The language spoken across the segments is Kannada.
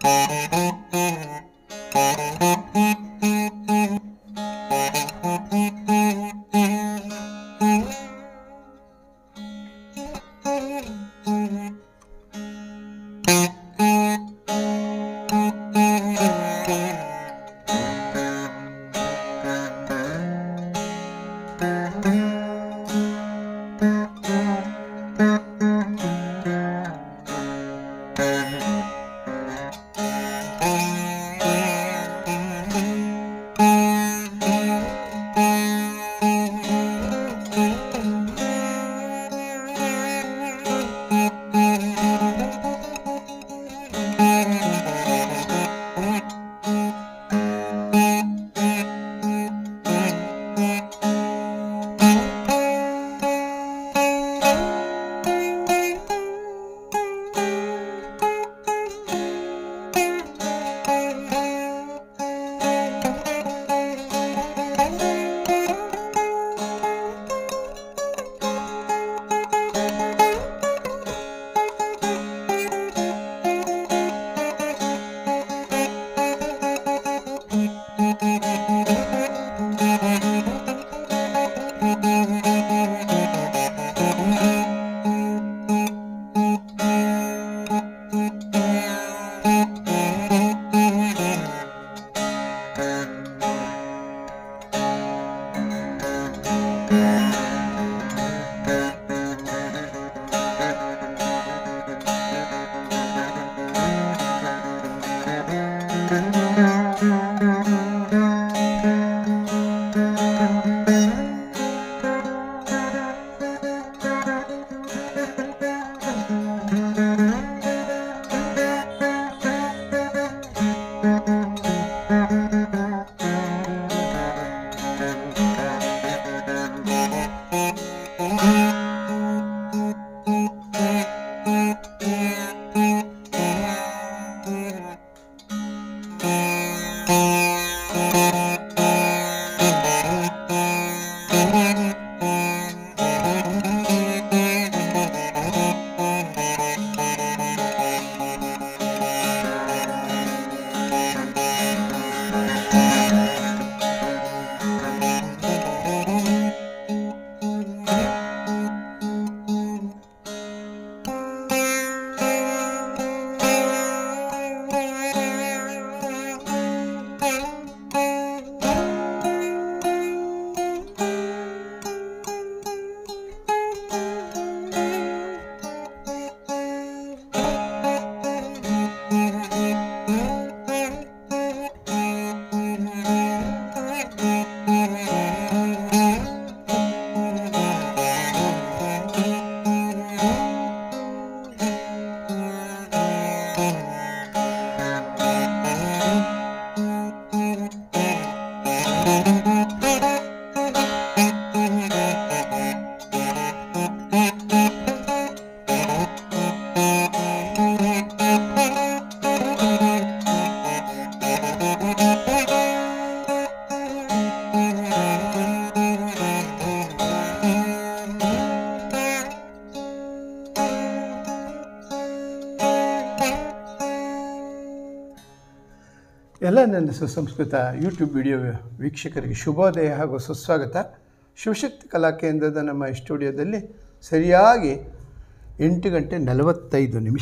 ಎಲ್ಲ ನನ್ನ ಸುಸಂಸ್ಕೃತ ಯೂಟ್ಯೂಬ್ ವಿಡಿಯೋ ವೀಕ್ಷಕರಿಗೆ ಶುಭೋದಯ ಹಾಗೂ ಸುಸ್ವಾಗತ ಶಿವಶಕ್ತಿ ಕಲಾ ಕೇಂದ್ರದ ನಮ್ಮ ಸ್ಟುಡಿಯೋದಲ್ಲಿ ಸರಿಯಾಗಿ ಎಂಟು ಗಂಟೆ ನಲವತ್ತೈದು ನಿಮಿಷ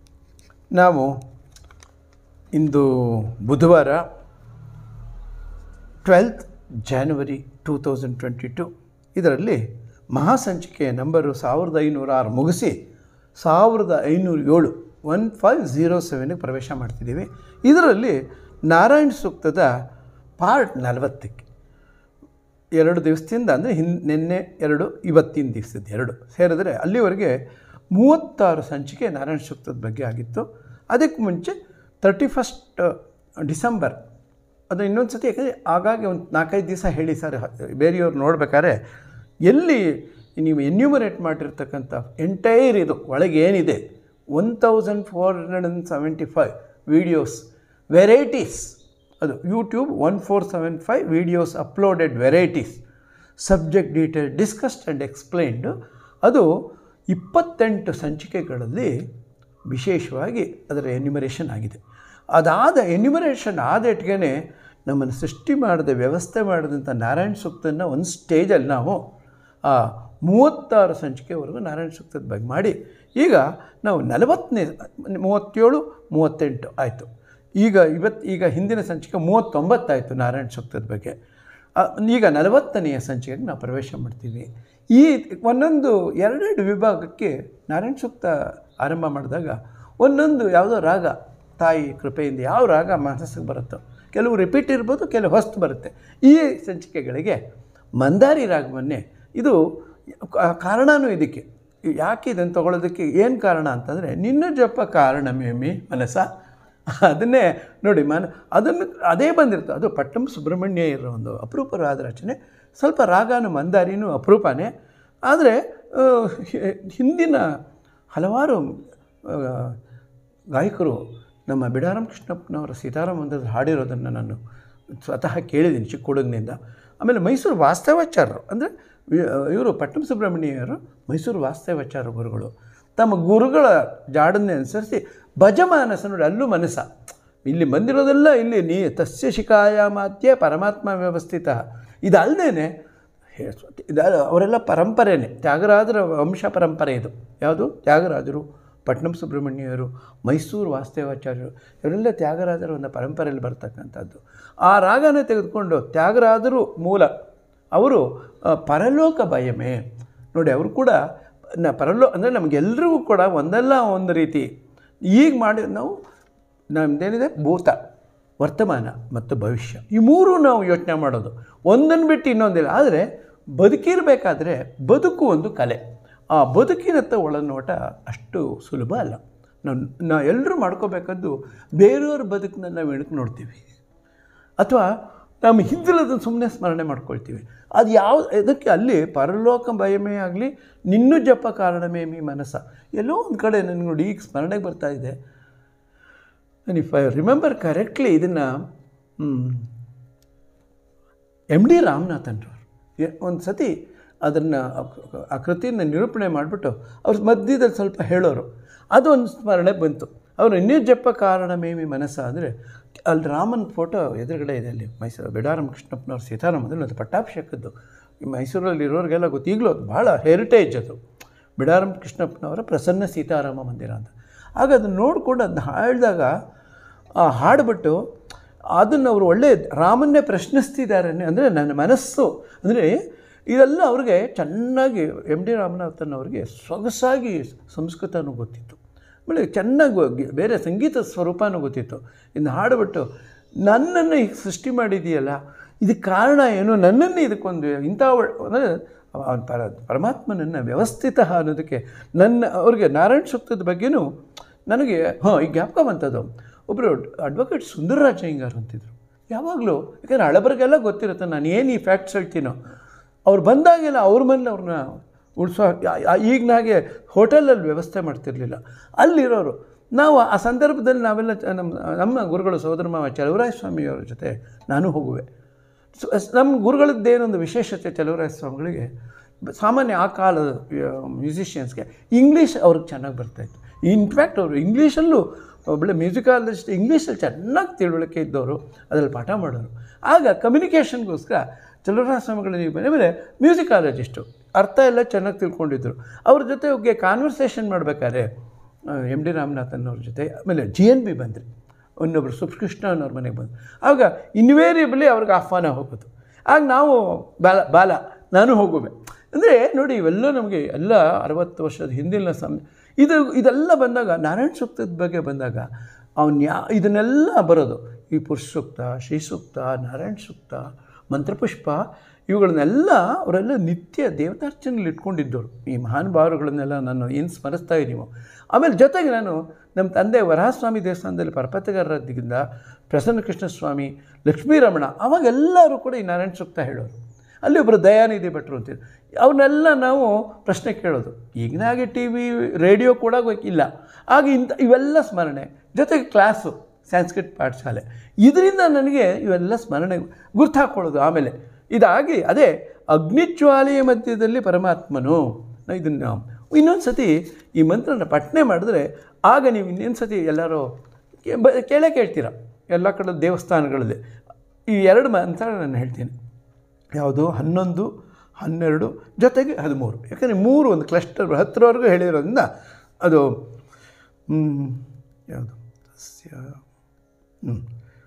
ನಾವು ಇಂದು ಬುಧವಾರ twelfth January two thousand twenty two ಇದರಲ್ಲಿ ಮಹಾಸಂಚಿಕೆಯ ನಂಬರು ಸಾವಿರದ ಐನೂರ ಆರು ಮುಗಿಸಿ ಸಾವಿರದ ಐನೂರ ಏಳು ಒನ್ ಫೈವ್ ಝೀರೋ ಸೆವೆನ್ಗೆ ಪ್ರವೇಶ ಮಾಡ್ತಿದ್ದೀವಿ ಇದರಲ್ಲಿ ನಾರಾಯಣ ಸೂಕ್ತದ ಪಾರ್ಟ್ ನಲವತ್ತಕ್ಕೆ ಎರಡು ದಿವಸದಿಂದ ಅಂದರೆ ಹಿನ್ ನಿನ್ನೆ ಎರಡು ಇವತ್ತಿನ ದಿವಸದ ಎರಡು ಸೇರಿದ್ರೆ ಅಲ್ಲಿವರೆಗೆ ಮೂವತ್ತಾರು ಸಂಚಿಕೆ ನಾರಾಯಣ ಸೂಕ್ತದ ಬಗ್ಗೆ ಆಗಿತ್ತು ಅದಕ್ಕೆ ಮುಂಚೆ ತರ್ಟಿ ಫಸ್ಟ್ ಡಿಸೆಂಬರ್ ಅದು ಇನ್ನೊಂದು ಸತಿ ಯಾಕಂದರೆ ಆಗಾಗ ಒಂದು ನಾಲ್ಕೈದು ದಿವಸ ಹೇಳಿ ಸರ್ ಬೇರೆಯವ್ರು ನೋಡ್ಬೇಕಾದ್ರೆ ಎಲ್ಲಿ ನೀವು ಎನ್ಯೂಮರೇಟ್ ಮಾಡಿರ್ತಕ್ಕಂಥ ಎಂಟೈರ್ ಇದು ಒಳಗೆ ಏನಿದೆ one thousand four hundred and seventy five videos varieties ಅದು YouTube one four seven five videos uploaded varieties subject detail discussed and explained ಅದು ಇಪ್ಪತ್ತೆಂಟು ಸಂಚಿಕೆಗಳಲ್ಲಿ ವಿಶೇಷವಾಗಿ ಅದರ ಎನ್ಯುಮರೇಷನ್ ಆಗಿದೆ ಅದಾದ ಎನ್ಯುಮರೇಷನ್ ಆದೇಟ್ಗೆ ನಮ್ಮನ್ನು ಸೃಷ್ಟಿ ಮಾಡಿದ ವ್ಯವಸ್ಥೆ ಮಾಡಿದಂಥ ನಾರಾಯಣ ಸೂಕ್ತನ್ನು ಒಂದು ಸ್ಟೇಜಲ್ಲಿ ನಾವು ಆ ಮೂವತ್ತಾರು ಸಂಚಿಕೆವರೆಗೂ ನಾರಾಯಣ ಸೂಕ್ತದ ಬಗ್ಗೆ ಮಾಡಿ ಈಗ ನಾವು ನಲವತ್ತನೇ ಮೂವತ್ತೇಳು ಮೂವತ್ತೆಂಟು ಆಯಿತು ಈಗ ಇವತ್ತು ಈಗ ಹಿಂದಿನ ಸಂಚಿಕೆ ಮೂವತ್ತೊಂಬತ್ತಾಯಿತು ನಾರಾಯಣ ಸೂಕ್ತದ ಬಗ್ಗೆ ಆ, ಈಗ ನಲವತ್ತನೆಯ ಸಂಚಿಕೆಗೆ ನಾವು ಪ್ರವೇಶ ಮಾಡ್ತೀವಿ ಈ ಒಂದೊಂದು ಎರಡೆರಡು ವಿಭಾಗಕ್ಕೆ ನಾರಾಯಣ ಸೂಕ್ತ ಆರಂಭ ಮಾಡಿದಾಗ ಒಂದೊಂದು ಯಾವುದೋ ರಾಗ ತಾಯಿ ಕೃಪೆಯಿಂದ ಯಾವ ರಾಗ ಮನಸ್ಸಿಗೆ ಬರುತ್ತೋ ಕೆಲವು ರಿಪೀಟ್ ಇರ್ಬೋದು ಕೆಲವು ಹೊಸ್ತು ಬರುತ್ತೆ ಈ ಸಂಚಿಕೆಗಳಿಗೆ ಮಂದಾರಿ ರಾಗವನ್ನೇ ಇದು ಕಾ- ಕಾರಣನೂ ಇದಕ್ಕೆ ಯಾಕೆ ಇದನ್ನು ತಗೊಳ್ಳೋದಕ್ಕೆ ಏನು ಕಾರಣ ಅಂತಂದರೆ ನಿನ್ನ ಜಪ ಕಾರಣ ಮೇಮಿ ಮನಸ ಅದನ್ನೇ ನೋಡಿ ಮನ ಅದನ್ನು ಅದೇ ಬಂದಿರ್ತದೆ ಅದು ಪಟ್ಟಂ ಸುಬ್ರಹ್ಮಣ್ಯ ಇರೋ ಒಂದು ಅಪರೂಪವಾದ ರಚನೆ ಸ್ವಲ್ಪ ರಾಗನೂ ಮಂದಾರಿನೂ ಅಪರೂಪನೇ ಆದರೆ ಆ, ಹಿ- ಹಿಂದಿನ ಹಲವಾರು ಆ, ಗಾಯಕರು ನಮ್ಮ ಬಿಡಾರಂ ಕೃಷ್ಣಪ್ಪನವರ ಸೀತಾರಾಮ ಮಂದಿರದಲ್ಲಿ ಹಾಡಿರೋದನ್ನು ನಾನು ಸ್ವತಃ ಕೇಳಿದ್ದೀನಿ ಚಿಕ್ಕ ಹುಡುಗನಿಂದ ಆಮೇಲೆ ಮೈಸೂರು ವಾಸ್ತವಾಚಾರ್ಯರು ಅಂದರೆ ಇವರು ಪಟ್ಟಣ ಸುಬ್ರಹ್ಮಣ್ಯರು ಮೈಸೂರು ವಾಸ್ತವಾಚಾರ್ಯ ಗುರುಗಳು ತಮ್ಮ ಗುರುಗಳ ಜಾಡನ್ನೇ ಅನುಸರಿಸಿ ಭಜಮಾನಸ ನೋಡಿ ಅಲ್ಲೂ ಮನಸ್ಸ ಇಲ್ಲಿ ಬಂದಿರೋದೆಲ್ಲ ಇಲ್ಲಿ ನೀ ತಸ್ಯ ಶಿಖಾಯ ಮಾತ್ಯ ಪರಮಾತ್ಮ ವ್ಯವಸ್ಥಿತ ಇದಲ್ಲದೇ ಇದು ಅವರೆಲ್ಲ ಪರಂಪರೆನೇ ತ್ಯಾಗರಾಜರ ವಂಶ ಪರಂಪರೆ ಇದು ಯಾವುದು ತ್ಯಾಗರಾಜರು ಪಟ್ನಂ ಸುಬ್ರಹ್ಮಣ್ಯರು ಮೈಸೂರು ವಾಸ್ತವಾಚಾರ್ಯರು ಇವರೆಲ್ಲ ತ್ಯಾಗರಾಜರ ಒಂದು ಪರಂಪರೆಯಲ್ಲಿ ಬರ್ತಕ್ಕಂಥದ್ದು ಆ ರಾಗನ ತೆಗೆದುಕೊಂಡು ತ್ಯಾಗರಾಜರು ಮೂಲ ಅವರು ಆ, ಪರಲೋಕ ಭಯಮೇ ನೋಡಿ ಅವರು ಕೂಡ ನ ಪರಲೋ ಅಂದರೆ ನಮಗೆಲ್ರಿಗೂ ಕೂಡ ಒಂದಲ್ಲ ಒಂದು ರೀತಿ ಈಗ ಮಾಡಿ ನಾವು ನಮ್ಮದೇನಿದೆ ಭೂತ ವರ್ತಮಾನ ಮತ್ತು ಭವಿಷ್ಯ ಈ ಮೂರು ನಾವು ಯೋಚನೆ ಮಾಡೋದು ಒಂದನ್ನು ಬಿಟ್ಟು ಇನ್ನೊಂದಿಲ್ಲ ಆದರೆ ಬದುಕಿರಬೇಕಾದ್ರೆ ಬದುಕು ಒಂದು ಕಲೆ ಆ ಬದುಕಿನತ್ತ ಒಳನೋಟ ಅಷ್ಟು ಸುಲಭ ಅಲ್ಲ ನಾವು ನಾವು ಎಲ್ಲರೂ ಮಾಡ್ಕೋಬೇಕಾದ್ದು ಬೇರೆಯವ್ರ ಬದುಕನ್ನ ನಾವು ಎಣಕ್ಕೆ ನೋಡ್ತೀವಿ ಅಥವಾ ನಮ್ಮ ಹಿಂದಿಲದನ್ನು ಸುಮ್ಮನೆ ಸ್ಮರಣೆ ಮಾಡ್ಕೊಳ್ತೀವಿ ಅದು ಯಾವ ಇದಕ್ಕೆ ಅಲ್ಲಿ ಪರಲೋಕ ಭಯಮೇ ಆಗಲಿ ನಿನ್ನೂ ಜಪ ಕಾರಣಮೇ ಮೀ ಮನಸ್ಸ ಎಲ್ಲೋ ಒಂದು ಕಡೆ ನನಗೆ ನೋಡಿ ಈಗ ಸ್ಮರಣೆಗೆ ಬರ್ತಾ ಇದೆ ಇಫ್ ಐ ರಿಮೆಂಬರ್ ಕರೆಕ್ಟ್ಲಿ ಇದನ್ನು ಎಮ್ ಡಿ ರಾಮನಾಥನ್ರವರು ಒಂದು ಸತಿ ಅದನ್ನು ಆ ಕೃತಿಯನ್ನು ನಿರೂಪಣೆ ಮಾಡಿಬಿಟ್ಟು ಅವ್ರ ಮಧ್ಯದಲ್ಲಿ ಸ್ವಲ್ಪ ಹೇಳೋರು ಅದು ಒಂದು ಸ್ಮರಣೆ ಬಂತು ಅವರು ಇನ್ನೂ ಜಪ ಕಾರಣ ಮೇಮಿ ಮನಸ್ಸ ಅಂದರೆ ಅಲ್ಲಿ ರಾಮನ ಫೋಟೋ ಎದುರುಗಡೆ ಇದೆ ಅಲ್ಲಿ ಮೈಸೂರು ಬಿಡಾರಂ ಕೃಷ್ಣಪ್ಪನವ್ರ ಸೀತಾರಾಮದಲ್ಲಿ ಅದು ಪಟ್ಟಾಭಿಷೇಕದ್ದು ಈ ಮೈಸೂರಲ್ಲಿ ಇರೋರಿಗೆಲ್ಲ ಗೊತ್ತು ಈಗಲೂ ಅದು ಭಾಳ ಹೆರಿಟೇಜ್ ಅದು ಬಿಡಾರಂ ಕೃಷ್ಣಪ್ಪನವರ ಪ್ರಸನ್ನ ಸೀತಾರಾಮ ಮಂದಿರ ಅಂತ ಆಗ ಅದನ್ನು ನೋಡಿಕೊಂಡು ಅದನ್ನ ಹಾಡಿದಾಗ ಆ ಹಾಡ್ಬಿಟ್ಟು ಅದನ್ನು ಅವರು ಒಳ್ಳೆ ರಾಮನ್ನೇ ಪ್ರಶ್ನಿಸ್ತಿದ್ದಾರೆ ಅಂದರೆ ನನ್ನ ಮನಸ್ಸು ಅಂದರೆ ಇದೆಲ್ಲ ಅವ್ರಿಗೆ ಚೆನ್ನಾಗಿ ಎಮ್ ಡಿ ರಾಮನಾಥನ್ ಅವರಿಗೆ ಸೊಗಸಾಗಿ ಸಂಸ್ಕೃತನೂ ಗೊತ್ತಿತ್ತು ಆಮೇಲೆ ಚೆನ್ನಾಗಿ ಗೊ- ಬೇರೆ ಸಂಗೀತ ಸ್ವರೂಪನೂ ಗೊತ್ತಿತ್ತು ಇನ್ನು ಹಾಡ್ಬಿಟ್ಟು ನನ್ನನ್ನು ಈಗ ಸೃಷ್ಟಿ ಮಾಡಿದೆಯಲ್ಲ ಇದಕ್ಕೆ ಕಾರಣ ಏನು ನನ್ನನ್ನು ಇದಕ್ಕೊಂದು ಇಂಥ ಒಳ್- ಅಂದರೆ ಅವನ ಪರ ಪರಮಾತ್ಮನನ್ನು ವ್ಯವಸ್ಥಿತ ಅನ್ನೋದಕ್ಕೆ ನನ್ನ ಅವ್ರಿಗೆ ನಾರಾಯಣ ಸೂಕ್ತದ ಬಗ್ಗೆನೂ ನನಗೆ ಹಾಂ ಈಗ ಜ್ಞಾಪಕ ಬಂತದ್ದು ಒಬ್ಬರು ಅಡ್ವೊಕೇಟ್ ಸುಂದರರಾಜ ಹಿಂಗಾರು ಅಂತಿದ್ರು ಯಾವಾಗಲೂ ಯಾಕಂದರೆ ಹಳಬರಿಗೆಲ್ಲ ಗೊತ್ತಿರುತ್ತೆ ನಾನು ಏನು ಈ ಫ್ಯಾಕ್ಟ್ಸ್ ಹೇಳ್ತೀನೋ ಅವ್ರು ಬಂದಾಗೆಲ್ಲ ಅವ್ರ ಮನೇಲಿ ಅವ್ರನ್ನ ಉಳಿಸೋ ಈಗಿನಾಗೆ ಹೋಟೆಲಲ್ಲಿ ವ್ಯವಸ್ಥೆ ಮಾಡ್ತಿರ್ಲಿಲ್ಲ ಅಲ್ಲಿರೋರು ನಾವು ಆ ಸಂದರ್ಭದಲ್ಲಿ ನಾವೆಲ್ಲ ಚ- ನಮ್ಮ ನಮ್ಮ ಗುರುಗಳು ಸೋದರ ಮಾವ ಚಲವರಾಯ ಸ್ವಾಮಿಯವರ ಜೊತೆ ನಾನು ಹೋಗುವೆ ಸೊ ಎಸ್- ನಮ್ಮ ಗುರುಗಳದ್ದೇನೊಂದು ವಿಶೇಷತೆ ಚಲವರಾಯ ಸ್ವಾಮಿಗಳಿಗೆ ಬ- ಸಾಮಾನ್ಯ ಆ ಕಾಲದ ಮ್ಯೂಸಿಷಿಯನ್ಸ್ಗೆ ಇಂಗ್ಲೀಷ್ ಅವ್ರಿಗೆ ಚೆನ್ನಾಗಿ ಬರ್ತಾಯಿತ್ತು ಇನ್ಫ್ಯಾಕ್ಟ್ ಅವರು ಇಂಗ್ಲೀಷಲ್ಲೂ ಒಳ್ಳೆ ಮ್ಯೂಸಿಕಾಲಜಿಸ್ಟ್ ಇಂಗ್ಲೀಷಲ್ಲಿ ಚೆನ್ನಾಗಿ ತಿಳುವಳಿಕೆ ಇದ್ದವರು ಅದರಲ್ಲಿ ಪಾಠ ಮಾಡೋರು ಆಗ ಕಮ್ಯುನಿಕೇಷನ್ಗೋಸ್ಕರ ಚಲವರಾಯ ಸ್ವಾಮಿಗಳು ನೀವು ಬಂದ ಮೇಲೆ ಮ್ಯೂಸಿಕಾಲಜಿಸ್ಟು ಅರ್ಥ ಎಲ್ಲ ಚೆನ್ನಾಗಿ ತಿಳ್ಕೊಂಡಿದ್ರು ಅವ್ರ ಜೊತೆ ಹೋಗಿ ಕಾನ್ವರ್ಸೇಷನ್ ಮಾಡಬೇಕಾದ್ರೆ ಎಮ್ ಡಿ ರಾಮನಾಥನ್ ಅವ್ರ ಜೊತೆ ಆಮೇಲೆ ಜಿ ಎನ್ ಬಿ ಬಂದ್ರಿ ಇನ್ನೊಬ್ಬರು ಸುಕೃಷ್ಣ ಅನ್ನೋರ ಮನೆಗೆ ಬಂದು ಆಗ ಇನ್ವೇರಿಯಬಲಿ ಅವ್ರಿಗೆ ಆಹ್ವಾನ ಹೋಗೋದು ಆಗ ನಾವು ಬಾಲ ಬಾಲ ನಾನು ಹೋಗುವೆ ಅಂದರೆ ನೋಡಿ ಇವೆಲ್ಲ ನಮಗೆ ಎಲ್ಲ ಅರವತ್ತು ವರ್ಷದ ಹಿಂದಿನ ಸಮ ಇದು ಇದೆಲ್ಲ ಬಂದಾಗ ನಾರಾಯಣ ಸೂಕ್ತದ ಬಗ್ಗೆ ಬಂದಾಗ ಅವನು ಯಾ ಇದನ್ನೆಲ್ಲ ಬರೋದು ಈ ಪುರುಷ ಸೂಕ್ತ ಶ್ರೀ ಸೂಕ್ತ ನಾರಾಯಣ ಸೂಕ್ತ ಮಂತ್ರಪುಷ್ಪ ಇವುಗಳನ್ನೆಲ್ಲ ಅವರೆಲ್ಲ ನಿತ್ಯ ದೇವತಾರ್ಚನೆಯಲ್ಲಿ ಇಟ್ಕೊಂಡಿದ್ದವರು ಈ ಮಹಾನುಭಾವರುಗಳನ್ನೆಲ್ಲ ನಾನು ಏನು ಸ್ಮರಿಸ್ತಾ ಇದ್ದೀವೋ ಆಮೇಲೆ ಜೊತೆಗೆ ನಾನು ನಮ್ಮ ತಂದೆ ವರಹಸ್ವಾಮಿ ದೇವಸ್ಥಾನದಲ್ಲಿ ಪರಪತಿಗಾರರಾದ್ದರಿಂದ ಪ್ರಸನ್ನ ಕೃಷ್ಣ ಸ್ವಾಮಿ ಲಕ್ಷ್ಮೀರಮಣ ಅವಾಗೆಲ್ಲರೂ ಕೂಡ ಈ ನಾರಾಯಣ ಸೂಕ್ತ ಹೇಳೋರು ಅಲ್ಲಿ ಒಬ್ಬರು ದಯಾನಿಧಿ ಭಟ್ರು ಅಂತಿದ್ರು ಅವ್ರನ್ನೆಲ್ಲ ನಾವು ಪ್ರಶ್ನೆ ಕೇಳೋದು ಈಗಿನ ಹಾಗೆ ಟಿ ವಿ ರೇಡಿಯೋ ಕೂಡ ಇಲ್ಲ ಆಗ ಇಂಥ ಇವೆಲ್ಲ ಸ್ಮರಣೆ ಜೊತೆಗೆ ಕ್ಲಾಸು ಸಂಸ್ಕೃತ್ ಪಾಠಶಾಲೆ ಇದರಿಂದ ನನಗೆ ಇವೆಲ್ಲ ಸ್ಮರಣೆ ಗುರ್ತು ಹಾಕ್ಕೊಳ್ಳೋದು ಆಮೇಲೆ ಇದಾಗಿ ಅದೇ ಅಗ್ನಿಜ್ವಾಲೆಯ ಮಧ್ಯದಲ್ಲಿ ಪರಮಾತ್ಮನು ಇದನ್ನು ಇನ್ನೊಂದು ಸತಿ ಈ ಮಂತ್ರನ ಪಠನೆ ಮಾಡಿದ್ರೆ ಆಗ ನೀವು ಇನ್ನೊಂದು ಸತಿ ಎಲ್ಲರೂ ಕೇ- ಬ ಕೇಳೇ ಕೇಳ್ತೀರ ಎಲ್ಲ ಕಡೆ ದೇವಸ್ಥಾನಗಳಲ್ಲಿ ಈ ಎರಡು ಮಂತ್ರ ನಾನು ಹೇಳ್ತೀನಿ ಯಾವುದು ಹನ್ನೊಂದು ಹನ್ನೆರಡು ಜೊತೆಗೆ ಹದಿಮೂರು ಯಾಕಂದರೆ ಮೂರು ಒಂದು ಕ್ಲಸ್ಟರ್ ಹತ್ತರವರೆಗೂ ಹೇಳಿರೋದ್ರಿಂದ ಅದು ಹ್ಮ್, ಯಾವುದು ತಸ್ಯ ಹ್ಮ್.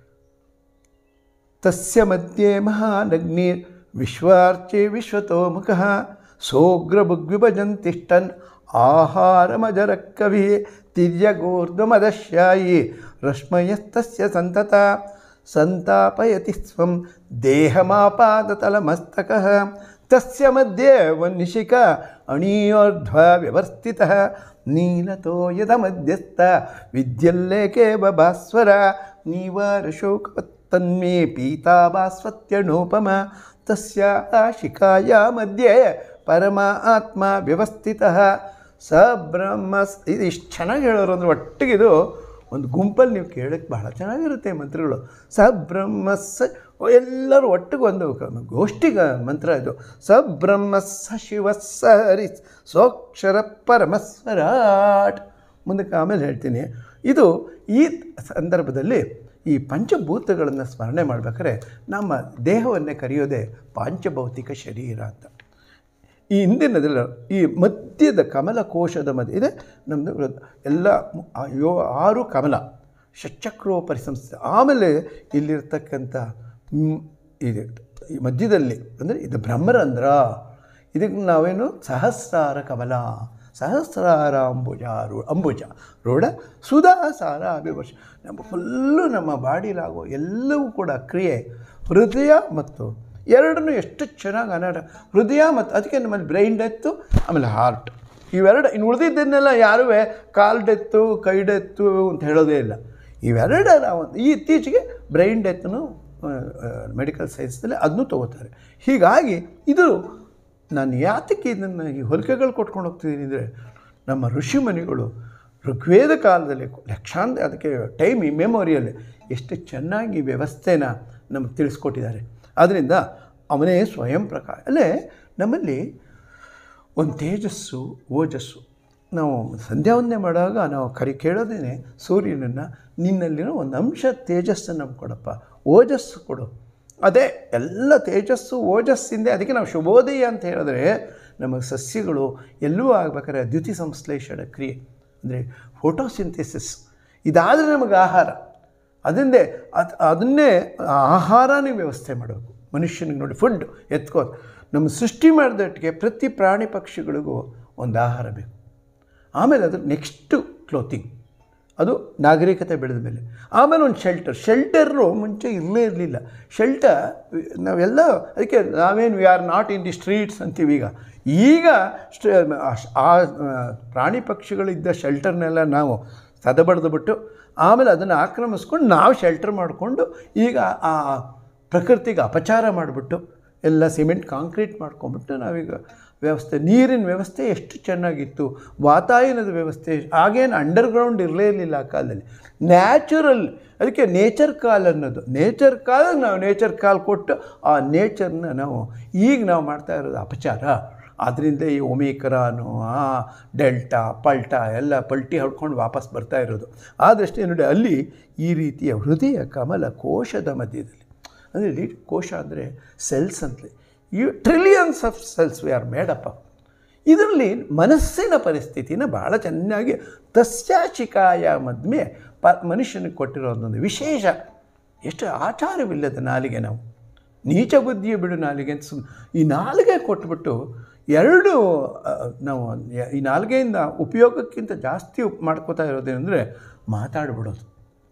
ತಸ್ಯ ಮಧ್ಯೆ ಮಹಾನಗ್ನಿ ವಿಶ್ವಾರ್ಚೆ ವಿಶ್ವತೋಮುಖ ಸೋಗ್ರಭುಗ್ವಿಭಜಂತಿಷ್ಟನ್ ಆಹಾರಮಜರ ಕವಿ ತಿರ್ಯಗೋರ್ಧ್ವಮದಶ್ಯಾಯಿ ರಶ್ಮಯಸ್ತಸ್ಯ ಸಂತತ ಸಂತಾಪಯತಿ ಸ್ವಂ ದೇಹಮಾಪಾದತಲಮಸ್ತಕಃ ತಸ್ಯ ಮಧ್ಯೆ ವನ್ನಿಶಿಕ ಅಣೀಯೋರ್ಧ್ವ ವ್ಯವಸ್ಥಿತಃ ನೀಲತೋ ಯದ ಮಧ್ಯಸ್ಥ ವಿದ್ಯಲ್ಲೇಖೆ ಬಭಾಸ್ವರ ನೀವಾರ ಶೋಕವತ್ತನ್ಮೇ ಪೀತಾಭಾಸ್ವತ್ಯನೋಪಮ ತಸ್ಯ ಶಿಖಾಯ ಮಧ್ಯೆ ಪರಮ ಆತ್ಮ ವ್ಯವಸ್ಥಿತಃ ಸ ಬ್ರಹ್ಮ ಇದು ಇಷ್ಟು ಚೆನ್ನಾಗಿ ಹೇಳೋರು ಅಂದರೆ ಒಟ್ಟಿಗಿದು ಒಂದು ಗುಂಪಲ್ಲಿ ನೀವು ಕೇಳೋಕ್ಕೆ ಬಹಳ ಚೆನ್ನಾಗಿರುತ್ತೆ ಮಂತ್ರಗಳು ಸ ಬ್ರಹ್ಮ ಸ ಎಲ್ಲರೂ ಒಟ್ಟಿಗೆ ಒಂದು ಕ- ಗೋಷ್ಠಿಗ ಮಂತ್ರ ಇದು ಸ ಬ್ರಹ್ಮ ಸ ಶಿವ ಸ ಹರಿ ಸೋಕ್ಷರ ಪರಮಸ್ವರಾಟ್ ಮುಂದಕ್ಕೆ ಆಮೇಲೆ ಹೇಳ್ತೀನಿ ಇದು ಈ ಸಂದರ್ಭದಲ್ಲಿ ಈ ಪಂಚಭೂತಗಳನ್ನು ಸ್ಮರಣೆ ಮಾಡ್ಬೇಕಾದ್ರೆ ನಮ್ಮ ದೇಹವನ್ನೇ ಕರೆಯೋದೇ ಪಾಂಚಭೌತಿಕ ಶರೀರ ಅಂತ ಈ ಹಿಂದಿನದೆಲ್ಲ ಈ ಮಧ್ಯದ ಕಮಲ ಕೋಶದ ಮಧ್ಯೆ ಇದೆ ನಮ್ಮದು ಹೃದ್- ಎಲ್ಲ ಮು- ಆ ಯೋ ಆರು ಕಮಲ ಷಟ್ಚಕ್ರೋ ಪರಿಸಂಸ್ಥೆ ಆಮೇಲೆ ಇಲ್ಲಿರ್ತಕ್ಕಂಥ ಮ್, ಇದು ಈ ಮಧ್ಯದಲ್ಲಿ ಅಂದರೆ ಇದು ಬ್ರಹ್ಮರಂಧ್ರ ಇದಕ್ಕೆ ನಾವೇನು ಸಹಸ್ರಾರ ಕಮಲ ಸಹಸ್ರಾರ ಅಂಬುಜ ರೂ ಅಂಬುಜ ರೋಢ ಸುಧಾ ಸಾರ ಅಭಿವರ್ಷ ನಮ್ಮ ಫುಲ್ಲು ನಮ್ಮ ಬಾಡಿಲಾಗೋ ಎಲ್ಲವೂ ಕೂಡ ಕ್ರಿಯೆ ಹೃದಯ ಮತ್ತು ಎರಡನ್ನೂ ಎಷ್ಟು ಚೆನ್ನಾಗಿ ಅನಾಟ ಹೃದಯ ಮತ್ತು ಅದಕ್ಕೆ ನಮ್ಮಲ್ಲಿ ಬ್ರೈನ್ ಡೆತ್ತು ಆಮೇಲೆ ಹಾರ್ಟ್ ಇವೆರಡು ಇನ್ನು ಉಳಿದಿದ್ದನ್ನೆಲ್ಲ ಯಾರೂ ಕಾಲು ಡೆತ್ತು ಕೈ ಡೆತ್ತು ಅಂತ ಹೇಳೋದೇ ಇಲ್ಲ ಇವೆರಡರ ಒಂದು ಈ ಇತ್ತೀಚೆಗೆ ಬ್ರೈನ್ ಡೆತ್ನು ಮೆಡಿಕಲ್ ಸೈನ್ಸ್ನಲ್ಲಿ ಅದನ್ನೂ ತಗೋತಾರೆ ಹೀಗಾಗಿ ಇದು ನಾನು ಯಾತಕ್ಕೆ ಇದನ್ನು ಈ ಹೋಲಿಕೆಗಳು ಕೊಟ್ಕೊಂಡು ಹೋಗ್ತಿದ್ದೀನಿ ಅಂದರೆ ನಮ್ಮ ಋಷಿಮುನಿಗಳು ಋಗ್ವೇದ ಕಾಲದಲ್ಲಿ ಲಕ್ಷಾಂತರ ಅದಕ್ಕೆ ಟೈಮ್ ಈ ಮೆಮೊರಿಯಲ್ಲಿ ಎಷ್ಟು ಚೆನ್ನಾಗಿ ಈ ವ್ಯವಸ್ಥೆನ ನಮಗೆ ತಿಳಿಸ್ಕೊಟ್ಟಿದ್ದಾರೆ ಆದ್ದರಿಂದ ಅವನೇ ಸ್ವಯಂ ಪ್ರಕಾಶ ಅಲ್ಲೇ ನಮ್ಮಲ್ಲಿ ಒಂದು ತೇಜಸ್ಸು ಓಜಸ್ಸು ನಾವು ಸಂಧ್ಯಾವಂದನೆ ಮಾಡುವಾಗ ನಾವು ಕರಿ ಕೇಳೋದೇನೆ ಸೂರ್ಯನನ್ನು ನಿನ್ನಲ್ಲಿರೋ ಒಂದು ಅಂಶ ತೇಜಸ್ಸನ್ನು ನಮ್ಗೆ ಕೊಡಪ್ಪ ಓಜಸ್ಸು ಕೊಡು ಅದೇ ಎಲ್ಲ ತೇಜಸ್ಸು ಓಜಸ್ಸಿಂದ ಅದಕ್ಕೆ ನಾವು ಶುಭೋದಯ ಅಂತ ಹೇಳಿದ್ರೆ ನಮಗೆ ಸಸ್ಯಗಳು ಎಲ್ಲವೂ ಆಗ್ಬೇಕಾದ್ರೆ ದ್ಯುತಿ ಸಂಶ್ಲೇಷಣ ಕ್ರಿಯೆ ಅಂದರೆ ಫೋಟೋಸಿಂಥೆಸಿಸ್ ಇದಾದರೆ ನಮಗೆ ಆಹಾರ ಅದರಿಂದೇ ಅದು ಅದನ್ನೇ ಆಹಾರನೇ ವ್ಯವಸ್ಥೆ ಮಾಡಬೇಕು ಮನುಷ್ಯನಿಗೆ ನೋಡಿ ಫುಡ್ ಎತ್ಕೋ ನಮ್ಮ ಸೃಷ್ಟಿ ಮಾಡಿದಟ್ಟಿಗೆ ಪ್ರತಿ ಪ್ರಾಣಿ ಪಕ್ಷಿಗಳಿಗೂ ಒಂದು ಆಹಾರ ಬೇಕು ಆಮೇಲೆ ಅದ್ರ ನೆಕ್ಸ್ಟು ಕ್ಲೋತಿಂಗ್ ಅದು ನಾಗರಿಕತೆ ಬೆಳೆದ ಮೇಲೆ ಆಮೇಲೆ ಒಂದು ಶೆಲ್ಟರ್ ಶೆಲ್ಟರು ಮುಂಚೆ ಇರಲೇ ಇರಲಿಲ್ಲ ಶೆಲ್ಟರ್ ನಾವೆಲ್ಲ ಅದಕ್ಕೆ ನಾವೇನು we are not in the streets ಅಂತೀವಿ ಈಗ ಈಗ ಸ್ಟ- ಆ ಆ ಪ್ರಾಣಿ ಪಕ್ಷಿಗಳಿದ್ದ ಶೆಲ್ಟರ್ನೆಲ್ಲ ನಾವು ಸದಬಡ್ದುಬಿಟ್ಟು ಆಮೇಲೆ ಅದನ್ನು ಆಕ್ರಮಿಸ್ಕೊಂಡು ನಾವು ಶೆಲ್ಟರ್ ಮಾಡಿಕೊಂಡು ಈಗ ಆ ಪ್ರಕೃತಿಗೆ ಅಪಚಾರ ಮಾಡಿಬಿಟ್ಟು ಎಲ್ಲ ಸಿಮೆಂಟ್ ಕಾಂಕ್ರೀಟ್ ಮಾಡ್ಕೊಂಬಿಟ್ಟು ನಾವೀಗ ವ್ಯವಸ್ಥೆ ನೀರಿನ ವ್ಯವಸ್ಥೆ ಎಷ್ಟು ಚೆನ್ನಾಗಿತ್ತು ವಾತಾಯನದ ವ್ಯವಸ್ಥೆ ಆಗೇನು ಅಂಡರ್ಗ್ರೌಂಡ್ ಇರಲೇ ಇರಲಿಲ್ಲ ಆ ಕಾಲದಲ್ಲಿ ನ್ಯಾಚುರಲ್ ಅದಕ್ಕೆ ನೇಚರ್ ಕಾಲ್ ಅನ್ನೋದು ನೇಚರ್ ಕಾಲ್ ನಾವು ನೇಚರ್ ಕಾಲ್ ಕೊಟ್ಟು ಆ ನೇಚರ್ನ ನಾವು ಈಗ ನಾವು ಮಾಡ್ತಾ ಇರೋದು ಅಪಚಾರ ಆದ್ದರಿಂದ ಈ ಒಮೇಕರಾನು ಆ ಡೆಲ್ಟಾ ಪಲ್ಟಾ ಎಲ್ಲ ಪಲ್ಟಿ ಹೊಡ್ಕೊಂಡು ವಾಪಸ್ ಬರ್ತಾ ಇರೋದು ಆ ದೃಷ್ಟಿ ನೋಡಿ ಅಲ್ಲಿ ಈ ರೀತಿಯ ಹೃದಯ ಕಮಲ ಕೋಶದ ಮಧ್ಯದಲ್ಲಿ ಅಂದರೆ ಇಡೀ ಕೋಶ ಅಂದರೆ ಸೆಲ್ಸ್ ಅಂತಲೇ ಈ trillions of cells we are made up of ಇದರಲ್ಲಿ ಮನಸ್ಸಿನ ಪರಿಸ್ಥಿತಿನ ಭಾಳ ಚೆನ್ನಾಗಿ ತಸ್ಯಾಚಿಕಾಯ ಮದ್ಮೆ ಪ ಮನುಷ್ಯನಿಗೆ ಕೊಟ್ಟಿರೋದೊಂದು ವಿಶೇಷ ಎಷ್ಟು ಆಚಾರವಿಲ್ಲದ ನಾಲಿಗೆ ನಾವು ನೀಚ ಬುದ್ಧಿಯ ಬಿಡು ನಾಲಿಗೆ ಅಂತ ಸುಮ್ ಈ ನಾಲಿಗೆ ಕೊಟ್ಬಿಟ್ಟು ಎರಡು ಆ, ನಾವು ಯ- ಈ ನಾಲಿಗೆಯಿಂದ ಉಪಯೋಗಕ್ಕಿಂತ ಜಾಸ್ತಿ ಉಪ್ ಮಾಡ್ಕೋತಾ ಇರೋದೇನೆಂದರೆ ಮಾತಾಡ್ಬಿಡೋದು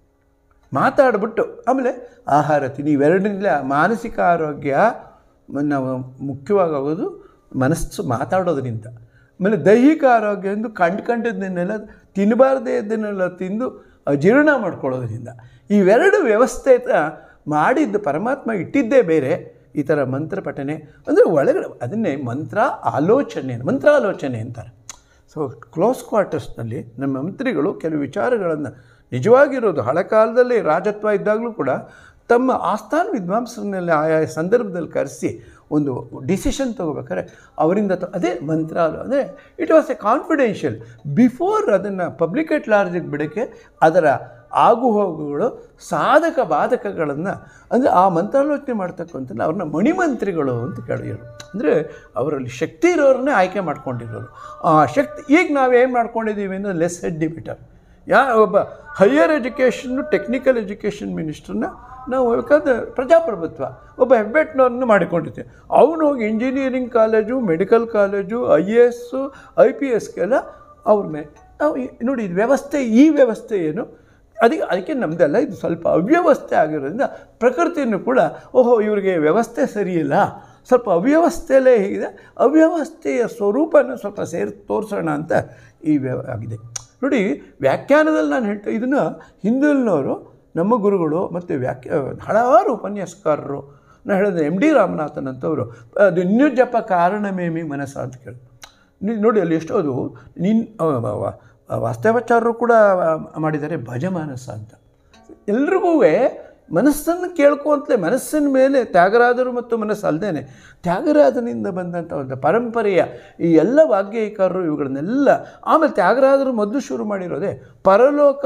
ಮಾತಾಡ್ಬಿಟ್ಟು ಆಮೇಲೆ ಆಹಾರ ತಿನ್ನಿ ಇವೆರಡರಿಂದ ಮಾನಸಿಕ ಆರೋಗ್ಯ ಮ- ನಾವು ಮುಖ್ಯವಾಗೋದು ಮನಸ್ಸು ಮಾತಾಡೋದ್ರಿಂದ ಆಮೇಲೆ ದೈಹಿಕ ಆರೋಗ್ಯ ಎಂದು ಕಂಡು ಕಂಡದ್ದನ್ನೆಲ್ಲ ತಿನ್ನಬಾರ್ದೇ ಇದನ್ನೆಲ್ಲ ತಿಂದು ಅಜೀರ್ಣ ಮಾಡ್ಕೊಳ್ಳೋದ್ರಿಂದ ಇವೆರಡು ವ್ಯವಸ್ಥೆ ತ- ಮಾಡಿದ್ದು ಪರಮಾತ್ಮ ಇಟ್ಟಿದ್ದೇ ಬೇರೆ ಈ ಥರ ಮಂತ್ರ ಪಠನೆ ಅಂದರೆ ಒಳಗಡೆ ಅದನ್ನೇ ಮಂತ್ರ ಆಲೋಚನೆ ಮಂತ್ರಾಲೋಚನೆ ಅಂತಾರೆ ಸೊ ಕ್ಲೋಸ್ ಕ್ವಾರ್ಟರ್ಸ್ನಲ್ಲಿ ನಮ್ಮ ಮಂತ್ರಿಗಳು ಕೆಲವು ವಿಚಾರಗಳನ್ನು ನಿಜವಾಗಿರೋದು ಹಳೆ ಕಾಲದಲ್ಲಿ ರಾಜತ್ವ ಇದ್ದಾಗಲೂ ಕೂಡ ತಮ್ಮ ಆಸ್ಥಾನ ವಿದ್ವಾಂಸರನ್ನೆಲ್ಲ ಆಯಾ ಸಂದರ್ಭದಲ್ಲಿ ಕರೆಸಿ ಒಂದು ಡಿಸಿಷನ್ ತೊಗೋಬೇಕಾದ್ರೆ ಅವರಿಂದ ತ- ಅದೇ ಮಂತ್ರ ಅಂದರೆ it was a confidential before ಅದನ್ನು ಪಬ್ಲಿಕ್ ಎಟ್ ಲಾರ್ಜಿಗೆ ಬಿಡೋಕ್ಕೆ ಅದರ ಆಗುಹೋಗುಗಳು ಸಾಧಕ ಬಾಧಕಗಳನ್ನು ಅಂದರೆ ಆ ಮಂತ್ರಾಲೋಚನೆ ಮಾಡ್ತಕ್ಕಂಥ ಅವ್ರನ್ನ ಮಣಿಮಂತ್ರಿಗಳು ಅಂತ ಕೇಳಿದ್ರು ಅಂದರೆ ಅವರಲ್ಲಿ ಶಕ್ತಿ ಇರೋರನ್ನೇ ಆಯ್ಕೆ ಮಾಡ್ಕೊಂಡಿರೋರು ಆ ಶಕ್ತಿ ಈಗ ನಾವೇನು ಮಾಡ್ಕೊಂಡಿದ್ದೀವಿ ಅಂದರೆ ಲೆಸ್ ಹೆಡ್ ಡಿಬಿಟರ್ ಯಾ ಒಬ್ಬ ಹೈಯರ್ ಎಜುಕೇಷನ್ನು ಟೆಕ್ನಿಕಲ್ ಎಜುಕೇಷನ್ ಮಿನಿಸ್ಟ್ರನ್ನ ನಾವು ಬೇಕಾದ ಪ್ರಜಾಪ್ರಭುತ್ವ ಒಬ್ಬ ಹೆಬ್ಬೆಟ್ನವ್ರನ್ನ ಮಾಡಿಕೊಂಡಿರ್ತೀವಿ ಅವನು ಹೋಗಿ engineering college medical college I A S I P ಎಸ್ಗೆಲ್ಲ ಅವ್ರ ಮೇ ನಾವು ಈ- ನೋಡಿ ಇದು ವ್ಯವಸ್ಥೆ ಈ ವ್ಯವಸ್ಥೆ ಏನು ಅದಕ್ಕೆ ಅದಕ್ಕೆ ನಮ್ಮದೆಲ್ಲ ಇದು ಸ್ವಲ್ಪ ಅವ್ಯವಸ್ಥೆ ಆಗಿರೋದ್ರಿಂದ ಪ್ರಕೃತಿಯನ್ನು ಕೂಡ ಓಹೋ ಇವ್ರಿಗೆ ವ್ಯವಸ್ಥೆ ಸರಿಯಿಲ್ಲ ಸ್ವಲ್ಪ ಅವ್ಯವಸ್ಥೆಯಲ್ಲೇ ಹೀಗಿದೆ ಅವ್ಯವಸ್ಥೆಯ ಸ್ವರೂಪನ ಸ್ವಲ್ಪ ಸೇರಿ ತೋರಿಸೋಣ ಅಂತ ಈ ವ್ಯವ ಆಗಿದೆ ನೋಡಿ ವ್ಯಾಖ್ಯಾನದಲ್ಲಿ ನಾನು ಹೇಳ್ತಾ ಇದನ್ನು ಹಿಂದೂಲಿನವರು ನಮ್ಮ ಗುರುಗಳು ಮತ್ತು ವ್ಯಾಖ್ಯಾ ಹಲವಾರು ಉಪನ್ಯಾಸಕಾರರು ನಾನು ಹೇಳಿದೆ ಎಮ್ ಡಿ ರಾಮನಾಥನ್ ಅಂತವರು ಅದು ಇನ್ನೂ ಜಪ ಕಾರಣಮೇಮಿ ಮನಸ್ಸ ಅಂತ ಕೇಳಿ ನೀ- ನೋಡಿ ಅಲ್ಲಿ ಎಷ್ಟು ಅದು ನಿನ್ ವಾಸ್ತವಾಚಾರ್ಯರು ಕೂಡ ಮಾಡಿದ್ದಾರೆ ಭಜಮಾನಸ ಅಂತ ಎಲ್ರಿಗೂ ಮನಸ್ಸನ್ನು ಕೇಳ್ಕೊಂತಲೇ ಮನಸ್ಸಿನ ಮೇಲೆ ತ್ಯಾಗರಾಜರು ಮತ್ತು ಮನಸ್ಸು ಅಲ್ಲದೇನೆ ತ್ಯಾಗರಾಜನಿಂದ ಬಂದಂಥ ಒಂದು ಪರಂಪರೆಯ ಈ ಎಲ್ಲ ವಾಗ್ಗೇಯಕಾರರು ಇವುಗಳನ್ನೆಲ್ಲ ಆಮೇಲೆ ತ್ಯಾಗರಾಜರು ಮೊದಲು ಶುರು ಮಾಡಿರೋದೇ ಪರಲೋಕ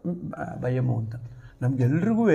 ಭಯಮು ಅಂತ ನಮಗೆಲ್ರಿಗೂ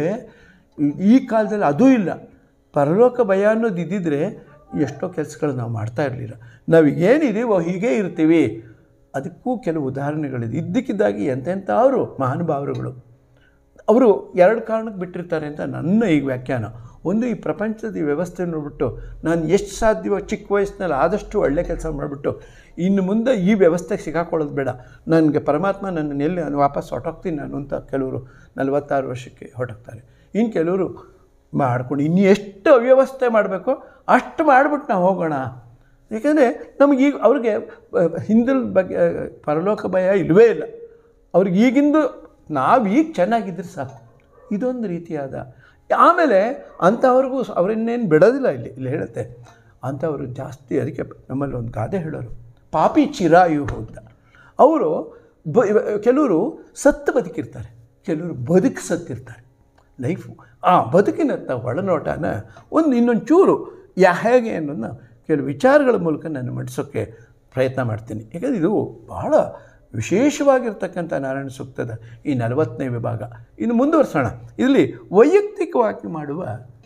ಈ ಕಾಲದಲ್ಲಿ ಅದೂ ಇಲ್ಲ ಪರಲೋಕ ಭಯ ಅನ್ನೋದು ಇದ್ದಿದ್ರೆ ಎಷ್ಟೋ ಕೆಲಸಗಳು ನಾವು ಮಾಡ್ತಾ ಇರಲಿಲ್ಲ ನಾವು ಏನಿದೀವೋ ಹೀಗೆ ಇರ್ತೀವಿ ಅದಕ್ಕೂ ಕೆಲವು ಉದಾಹರಣೆಗಳಿದೆ ಇದ್ದಕ್ಕಿದ್ದಾಗಿ ಎಂತೆಂಥವರು ಮಹಾನುಭಾವರುಗಳು ಅವರು ಎರಡು ಕಾರಣಕ್ಕೆ ಬಿಟ್ಟಿರ್ತಾರೆ ಅಂತ ನನ್ನ ಈ ವ್ಯಾಖ್ಯಾನ ಒಂದು ಈ ಪ್ರಪಂಚದ ಈ ವ್ಯವಸ್ಥೆ ನೋಡ್ಬಿಟ್ಟು ನಾನು ಎಷ್ಟು ಸಾಧ್ಯವೋ ಚಿಕ್ಕ ವಯಸ್ಸಿನಲ್ಲಿ ಆದಷ್ಟು ಒಳ್ಳೆ ಕೆಲಸ ಮಾಡಿಬಿಟ್ಟು ಇನ್ನು ಮುಂದೆ ಈ ವ್ಯವಸ್ಥೆಗೆ ಸಿಗಾಕೊಳ್ಳೋದು ಬೇಡ ನನಗೆ ಪರಮಾತ್ಮ ನನ್ನ ಎಲ್ಲಿ ನಾನು ವಾಪಸ್ ಹೊರಟೋಗ್ತೀನಿ ನಾನು ಅಂತ ಕೆಲವರು ನಲವತ್ತಾರು ವರ್ಷಕ್ಕೆ ಹೊರಟೋಗ್ತಾರೆ ಇನ್ನು ಕೆಲವರು ಮಾಡ್ಕೊಂಡು ಇನ್ನು ಎಷ್ಟು ಅವ್ಯವಸ್ಥೆ ಮಾಡಬೇಕೋ ಅಷ್ಟು ಮಾಡಿಬಿಟ್ಟು ನಾವು ಹೋಗೋಣ ಏಕೆಂದರೆ ನಮಗೆ ಈಗ ಅವ್ರಿಗೆ ಹಿಂದಿನ ಬಗ್ಗೆ ಪರಲೋಕ ಭಯ ಇಲ್ಲವೇ ಇಲ್ಲ ಅವ್ರಿಗೆ ಈಗಿಂದು ನಾವು ಈಗ ಚೆನ್ನಾಗಿದ್ರೆ ಸಾಕು ಇದೊಂದು ರೀತಿಯಾದ ಆಮೇಲೆ ಅಂಥವ್ರಿಗೂ ಅವರನ್ನೇನು ಬಿಡೋದಿಲ್ಲ ಇಲ್ಲಿ ಇಲ್ಲಿ ಹೇಳುತ್ತೆ ಅಂಥವರು ಜಾಸ್ತಿ ಅದಕ್ಕೆ ನಮ್ಮಲ್ಲಿ ಒಂದು ಗಾದೆ ಹೇಳೋರು ಪಾಪಿ ಚಿರಾಯು ಅಂತ ಅವರು ಬ ಕೆಲವರು ಸತ್ತು ಬದುಕಿರ್ತಾರೆ ಕೆಲವರು ಬದುಕು ಸತ್ತಿರ್ತಾರೆ ಲೈಫು ಆ ಬದುಕಿನತ್ತ ಒಳನೋಟನ ಒಂದು ಇನ್ನೊಂದು ಚೂರು ಯಾ ಹೇಗೆ ಅನ್ನೋದನ್ನ ಕೆಲವು ವಿಚಾರಗಳ ಮೂಲಕ ನಾನು ಮಂಡಿಸೋಕ್ಕೆ ಪ್ರಯತ್ನ ಮಾಡ್ತೀನಿ ಯಾಕಂದರೆ ಇದು ಬಹಳ ವಿಶೇಷವಾಗಿರ್ತಕ್ಕಂಥ ನಾರಾಯಣ ಸೂಕ್ತದ ಈ ನಲವತ್ತನೇ ವಿಭಾಗ ಇನ್ನು ಮುಂದುವರ್ಸೋಣ ಇಲ್ಲಿ ವೈಯಕ್ತಿಕವಾಗಿ ಮಾಡುವ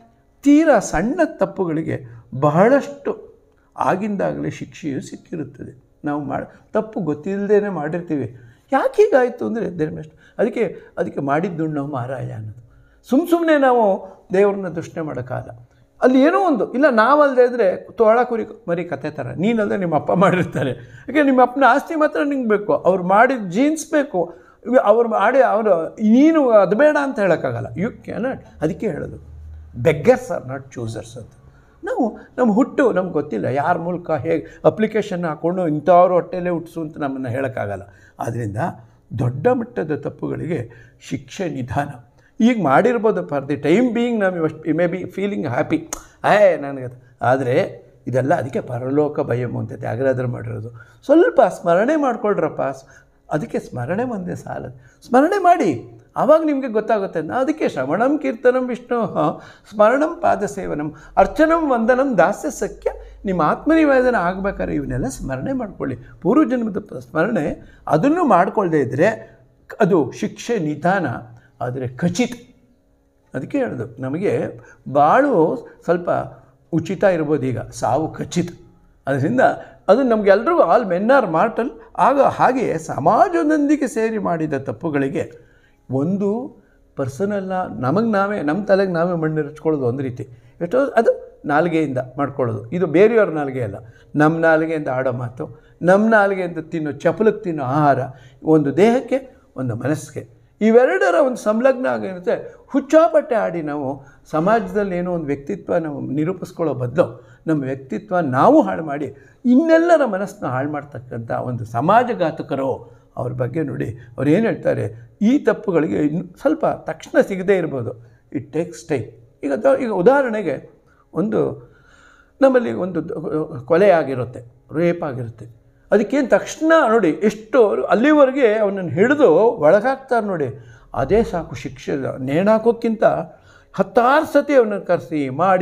ತೀರಾ ಸಣ್ಣ ತಪ್ಪುಗಳಿಗೆ ಬಹಳಷ್ಟು ಆಗಿಂದಾಗಲೇ ಶಿಕ್ಷೆಯು ಸಿಕ್ಕಿರುತ್ತದೆ ನಾವು ಮಾಡಿ ತಪ್ಪು ಗೊತ್ತಿಲ್ಲದೇ ಮಾಡಿರ್ತೀವಿ ಯಾಕೆ ಹೀಗಾಯಿತು ಅಂದರೆ ಧರ್ಮಷ್ಟು ಅದಕ್ಕೆ ಅದಕ್ಕೆ ಮಾಡಿದ್ದುಣ್ಣು ಮಾರಾಯ ಅನ್ನೋದು ಸುಮ್ಮ ಸುಮ್ಮನೆ ನಾವು ದೇವ್ರನ್ನ ದೂಷಣೆ ಮಾಡೋಕ್ಕಾಗಲ್ಲ ಅಲ್ಲಿ ಏನೋ ಒಂದು ಇಲ್ಲ ನಾವಲ್ಲದೆ ಇದ್ದರೆ ತೋಳ ಕುರಿ ಮರಿ ಕತೆ ಥರ ನೀನಲ್ಲದೆ ನಿಮ್ಮ ಅಪ್ಪ ಮಾಡಿರ್ತಾರೆ ಯಾಕೆ ನಿಮ್ಮ ಅಪ್ಪನ ಆಸ್ತಿ ಮಾತ್ರ ನಿಂಗೆ ಬೇಕು ಅವ್ರು ಮಾಡಿದ ಜೀನ್ಸ್ ಬೇಕು ಇವ್ ಅವ್ರು ಮಾಡಿ ಅವರು ನೀನು ಅದು ಬೇಡ ಅಂತ ಹೇಳೋಕ್ಕಾಗಲ್ಲ ಯು ಕ್ಯಾನಾಟ್ ಅದಕ್ಕೆ ಹೇಳೋದು ಬೆಗ್ಗರ್ಸ್ ಆರ್ ನಾಟ್ ಚೂಸರ್ಸ್ ಅಂತ ನಾವು ನಮ್ಮ ಹುಟ್ಟು ನಮ್ಗೆ ಗೊತ್ತಿಲ್ಲ ಯಾರ ಮೂಲಕ ಹೇಗೆ ಅಪ್ಲಿಕೇಶನ್ ಹಾಕ್ಕೊಂಡು ಇಂಥವ್ರ ಹೊಟ್ಟೆಲೇ ಹುಟ್ಟಿಸು ಅಂತ ನಮ್ಮನ್ನು ಹೇಳೋಕ್ಕಾಗಲ್ಲ ಆದ್ದರಿಂದ ದೊಡ್ಡ ಮಟ್ಟದ ತಪ್ಪುಗಳಿಗೆ ಶಿಕ್ಷೆ ನಿಧಾನ ಈಗ ಮಾಡಿರ್ಬೋದು ಫಾರ್ ದಿ ಟೈಮ್ ಬೀಯಿಂಗ್ ನಾವು ಇವಷ್ಟು ಮೇ ಬಿ ಫೀಲಿಂಗ್ ಹ್ಯಾಪಿ ಆಯ್ ನನಗೆ ಆದರೆ ಇದೆಲ್ಲ ಅದಕ್ಕೆ ಪರಲೋಕ ಭಯಮು ಅಂತ ತ್ಯಾಗರಾಜರು ಮಾಡಿರೋದು ಸ್ವಲ್ಪ ಸ್ಮರಣೆ ಮಾಡ್ಕೊಳ್ರಪ್ಪ ಸ್- ಅದಕ್ಕೆ ಸ್ಮರಣೆ ಒಂದೇ ಸಾಲದು ಸ್ಮರಣೆ ಮಾಡಿ ಆವಾಗ ನಿಮಗೆ ಗೊತ್ತಾಗುತ್ತೆ ನಾ ಅದಕ್ಕೆ ಶ್ರವಣಂ ಕೀರ್ತನಂ ವಿಷ್ಣು ಸ್ಮರಣಂ ಪಾದ ಸೇವನಂ ಅರ್ಚನಂ ವಂದನಂ ದಾಸ್ಯ ಸಖ್ಯ ನಿಮ್ಮ ಆತ್ಮನಿವೇದನ ಆಗಬೇಕಾದ್ರೆ ಇವನ್ನೆಲ್ಲ ಸ್ಮರಣೆ ಮಾಡ್ಕೊಳ್ಳಿ ಪೂರ್ವಜನ್ಮದ ಪ- ಸ್ಮರಣೆ ಅದನ್ನು ಮಾಡ್ಕೊಳ್ಳದೇ ಇದ್ದರೆ ಅದು ಶಿಕ್ಷೆ ನಿಧಾನ ಆದರೆ ಖಚಿತ ಅದಕ್ಕೆ ಹೇಳೋದು ನಮಗೆ ಬಾಳು ಸ್ವಲ್ಪ ಉಚಿತ ಇರ್ಬೋದು ಈಗ ಸಾವು ಖಚಿತ ಅದರಿಂದ ಅದು ನಮಗೆಲ್ರಿಗೂ ಆಲ್ ಮೆನ್ ಆರ್ ಮಾರ್ಟಲ್ ಆಗ ಹಾಗೆ ಸಮಾಜದೊಂದಿಗೆ ಸೇರಿ ಮಾಡಿದ ತಪ್ಪುಗಳಿಗೆ ಒಂದು ಪರ್ಸನಲ್ಲ ನಮಗೆ ನಾವೇ ನಮ್ಮ ತಲೆಗೆ ನಾವೇ ಮಣ್ಣು ಹಚ್ಕೊಳ್ಳೋದು ಒಂದು ರೀತಿ ಎಷ್ಟೋ ಅದು ನಾಲಿಗೆಯಿಂದ ಮಾಡ್ಕೊಳ್ಳೋದು ಇದು ಬೇರೆಯವ್ರ ನಾಲಿಗೆ ಅಲ್ಲ ನಮ್ಮ ನಾಲಿಗೆಯಿಂದ ಆಡೋ ಮಾತು ನಮ್ಮ ನಾಲಿಗೆಯಿಂದ ತಿನ್ನೋ ಚಪಲಕ್ಕೆ ತಿನ್ನೋ ಆಹಾರ ಒಂದು ದೇಹಕ್ಕೆ ಒಂದು ಮನಸ್ಸಿಗೆ ಇವೆರಡರ ಒಂದು ಸಂಲಗ್ನ ಆಗಿರುತ್ತೆ ಹುಚ್ಚಾಪಟ್ಟೆ ಆಡಿ ನಾವು ಸಮಾಜದಲ್ಲಿ ಏನೋ ಒಂದು ವ್ಯಕ್ತಿತ್ವ ನಾವು ನಿರೂಪಿಸ್ಕೊಳ್ಳೋ ಬದಲು ನಮ್ಮ ವ್ಯಕ್ತಿತ್ವ ನಾವು ಹಾಳು ಮಾಡಿ ಇನ್ನೆಲ್ಲರ ಮನಸ್ಸನ್ನ ಹಾಳು ಮಾಡ್ತಕ್ಕಂಥ ಒಂದು ಸಮಾಜಘಾತಕರು ಅವ್ರ ಬಗ್ಗೆ ನೋಡಿ ಅವ್ರು ಏನು ಹೇಳ್ತಾರೆ ಈ ತಪ್ಪುಗಳಿಗೆ ಇನ್ನು ಸ್ವಲ್ಪ ತಕ್ಷಣ ಸಿಗದೇ ಇರ್ಬೋದು ಇಟ್ ಟೇಕ್ಸ್ ಟೈಮ್ ಈಗ ದ- ಈಗ ಉದಾಹರಣೆಗೆ ಒಂದು ನಮ್ಮಲ್ಲಿ ಒಂದು ದ- ಕೊಲೆ ಆಗಿರುತ್ತೆ ರೇಪ್ ಆಗಿರುತ್ತೆ ಅದಕ್ಕೇನು ತಕ್ಷಣ ನೋಡಿ ಎಷ್ಟು ಅವ್ರು ಅಲ್ಲಿವರೆಗೆ ಅವನನ್ನು ಹಿಡಿದು ಒಳಗಾಕ್ತಾರೆ ನೋಡಿ ಅದೇ ಸಾಕು ಶಿಕ್ಷೆ ನೇಣಾಕೋಕ್ಕಿಂತ ಹತ್ತಾರು ಸತಿ ಅವನನ್ನು ಕರೆಸಿ ಮಾಡಿ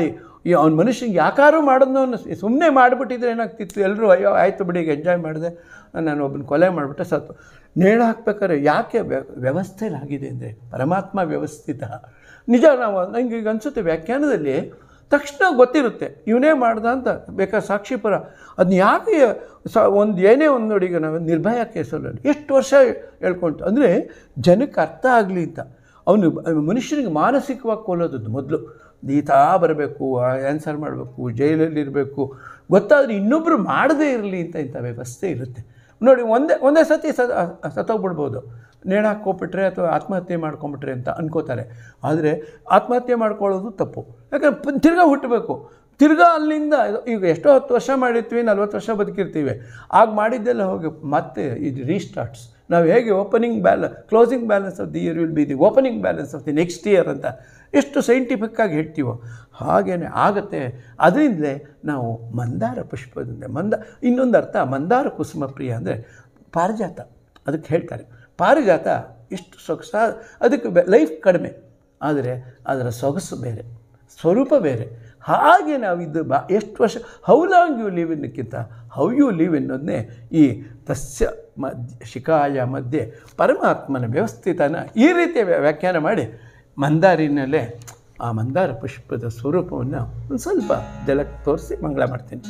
ಈ ಅವ್ನ ಮನುಷ್ಯನಿಗೆ ಯಾಕಾರು ಮಾಡೋದು ಸುಮ್ಮನೆ ಮಾಡಿಬಿಟ್ಟಿದ್ರೆ ಏನಾಗ್ತಿತ್ತು ಎಲ್ಲರೂ ಅಯ್ಯೋ ಆಯಿತು ಬಿಡಿ ಈಗ ಎಂಜಾಯ್ ಮಾಡಿದೆ ನಾನು ಒಬ್ಬನ ಕೊಲೆ ಮಾಡಿಬಿಟ್ಟೆ ಸತ್ತು ನೇಣು ಹಾಕ್ಬೇಕಾದ್ರೆ ಯಾಕೆ ವ್ಯ- ವ್ಯವಸ್ಥೆಲಾಗಿದೆ ಅಂದರೆ ಪರಮಾತ್ಮ ವ್ಯವಸ್ಥಿತ ನಿಜ ನಾವು ನಂಗೆ ಈಗ ಅನಿಸುತ್ತೆ ವ್ಯಾಖ್ಯಾನದಲ್ಲಿ ತಕ್ಷಣ ಗೊತ್ತಿರುತ್ತೆ ಇವನೇ ಮಾಡ್ದ ಅಂತ ಬೇಕಾದ್ರೆ ಸಾಕ್ಷಿಪುರ ಅದನ್ನ ಯಾಕೆ ಸ ಒಂದು ಏನೇ ಒಂದು ನೋಡಿ ಈಗ ನಾವು ನಿರ್ಭಯ ಕೇಸಲ್ಲಿ ಎಷ್ಟು ವರ್ಷ ಹೇಳ್ಕೊಂತು ಅಂದರೆ ಜನಕ್ಕೆ ಅರ್ಥ ಆಗಲಿ ಅಂತ ಅವನು ಮನುಷ್ಯನಿಗೆ ಮಾನಸಿಕವಾಗಿ ಕೊಲ್ಲೋದದ್ದು ಮೊದಲು ನೀತಾ ಬರಬೇಕು ಆನ್ಸರ್ ಮಾಡಬೇಕು ಜೈಲಲ್ಲಿ ಇರಬೇಕು ಗೊತ್ತಾದರೆ ಇನ್ನೊಬ್ಬರು ಮಾಡದೇ ಇರಲಿ ಅಂತ ಇಂಥ ವ್ಯವಸ್ಥೆ ಇರುತ್ತೆ ನೋಡಿ ಒಂದೇ ಒಂದೇ ಸತಿ ಸತ್ ಸತ್ತೋಗ್ಬಿಡ್ಬೋದು ನೇಣು ಹಾಕ್ಕೊಬಿಟ್ರೆ ಅಥವಾ ಆತ್ಮಹತ್ಯೆ ಮಾಡ್ಕೊಂಬಿಟ್ರೆ ಅಂತ ಅನ್ಕೋತಾರೆ ಆದರೆ ಆತ್ಮಹತ್ಯೆ ಮಾಡ್ಕೊಳ್ಳೋದು ತಪ್ಪು ಯಾಕಂದ್ರೆ ಪ- ತಿರ್ಗಾ ಹುಟ್ಟಬೇಕು ತಿರ್ಗಾ ಅಲ್ಲಿಂದ ಇದು- ಈಗ ಎಷ್ಟೋ ಹತ್ತು ವರ್ಷ ಮಾಡಿರ್ತೀವಿ ನಲ್ವತ್ತು ವರ್ಷ ಬದುಕಿರ್ತೀವಿ ಆಗ ಮಾಡಿದ್ದೆಲ್ಲ ಹೋಗಿ ಮತ್ತೆ ಇದು ರೀಸ್ಟಾರ್ಟ್ಸ್ ನಾವು ಹೇಗೆ opening balance closing balance of the year will be the opening balance of the next year ಅಂತ ಎಷ್ಟು ಸೈಂಟಿಫಿಕ್ಕಾಗಿ ಹೇಳ್ತೀವೋ ಹಾಗೇನೆ ಆಗುತ್ತೆ ಅದರಿಂದಲೇ ನಾವು ಮಂದಾರ ಪುಷ್ಪದಿಂದ ಮಂದ ಇನ್ನೊಂದು ಅರ್ಥ ಮಂದಾರ ಕುಸುಮ ಪ್ರಿಯ ಅಂದರೆ ಪಾರಿಜಾತ ಅದಕ್ಕೆ ಹೇಳ್ತಾರೆ ಪಾರಿಜಾತ ಇಷ್ಟು ಸೊಗಸ ಅದಕ್ಕೆ ಲೈಫ್ ಕಡಿಮೆ ಆದರೆ ಅದರ ಸೊಗಸು ಬೇರೆ ಸ್ವರೂಪ ಬೇರೆ ಹಾಗೆ ನಾವು ಇದು ಬಾ ಎಷ್ಟು ವರ್ಷ ಹೌ ಲಾಂಗ್ ಯು ಲಿವ್ ಇನ್ನಕ್ಕಿಂತ ಹೌ ಯು ಲಿವ್ ಎನ್ನೋದನ್ನೇ ಈ ತಸ್ಯ ಮಧ್ಯ ಶಿಖಾಯ ಮಧ್ಯೆ ಪರಮಾತ್ಮನ ವ್ಯವಸ್ಥಿತನ ಈ ರೀತಿಯ ವ್ಯಾ- ವ್ಯಾಖ್ಯಾನ ಮಾಡಿ ಮಂದಾರಿನಲ್ಲೇ ಆ ಮಂದಾರ ಪುಷ್ಪದ ಸ್ವರೂಪವನ್ನು ಒಂದು ಸ್ವಲ್ಪ ಜಲಕ್ಕೆ ತೋರಿಸಿ ಮಂಗಳ ಮಾಡ್ತೀನಿ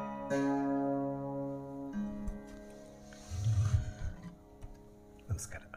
ನಮಸ್ಕಾರ